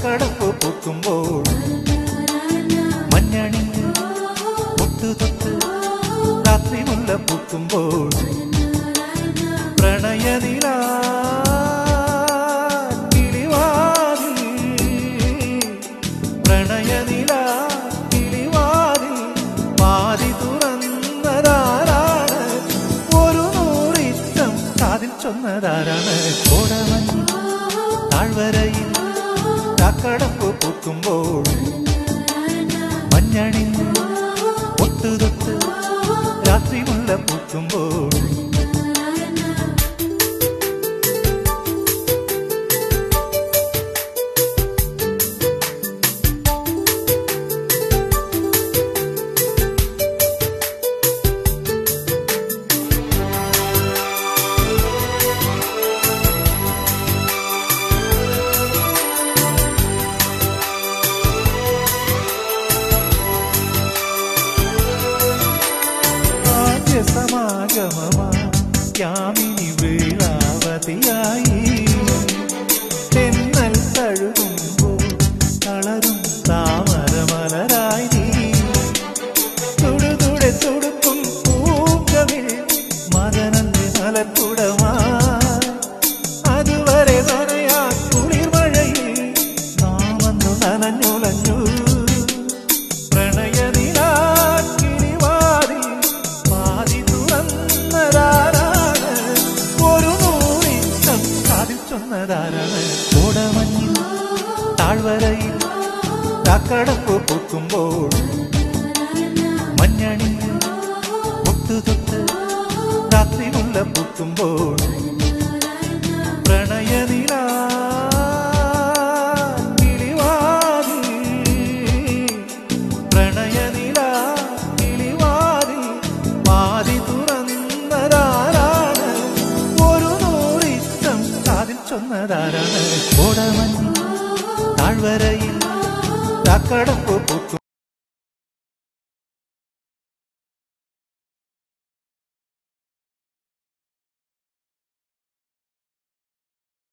ചക്കടപ്പ് പൂക്കുമ്പോൾ മഞ്ഞണിഞ്ഞ് മുത്തു തൊട്ട് രാത്രി മുല്ല പൂക്കുമ്പോൾ പ്രണയനില കിളിവാതിൽ പ്രണയനില കിളിവാതിൽ പാതി തുറന്നതാരാണ് ഒരു നൂറിറ്റം കാതിൽ ചൊന്നതാരാണ് കോടമഞ്ഞ് താഴ്വരയിൽ ചക്കടപ്പ് പൂക്കുമ്പോൾ മഞ്ഞണിഞ്ഞ് ഒട്ടു തൊട്ട് രാത്രി മുല്ല പൂക്കുമ്പോൾ ആദ്യ സമാഗമമാ യാമിനി വേളാവതിയായി തെന്നൽ തഴുകുമ്പോൾ കളറും താമരമലരായി നീ തുടുതുടെ തുടുക്കും പൂങ്കവിൽ മകനന്റെ മലക്കുടമാ അതുവരെ നനയാ കുളിർമഴയിൽ നാമന്നു നനഞ്ഞുലഞ്ഞു പ്രണയനിലാക്കിരിവാതിൽ പാതി തുറന്നതാരാണ് ഒരു നൂറിറ്റം കാതിൽ ചൊന്നതാരാണ് കോടമഞ്ഞിൽ താഴ്വരയിൽ കാക്കടപ്പ് പൂക്കുമ്പോൾ മഞ്ഞണിഞ്ഞ് മുത്തു തൊട്ട് രാത്രി മുല്ല പൂക്കുമ്പോൾ പ്രണയനില കിളിവാതിൽ പ്രണയനില കിളിവാതിൽ പാതി തുറന്നതാരാണ് ഒരു നൂറിറ്റം കാതിൽ ചൊന്നതാരാണ് കോടമഞ്ഞ് താഴ്വരയിൽ കാക്കടപ്പ് പൂക്കും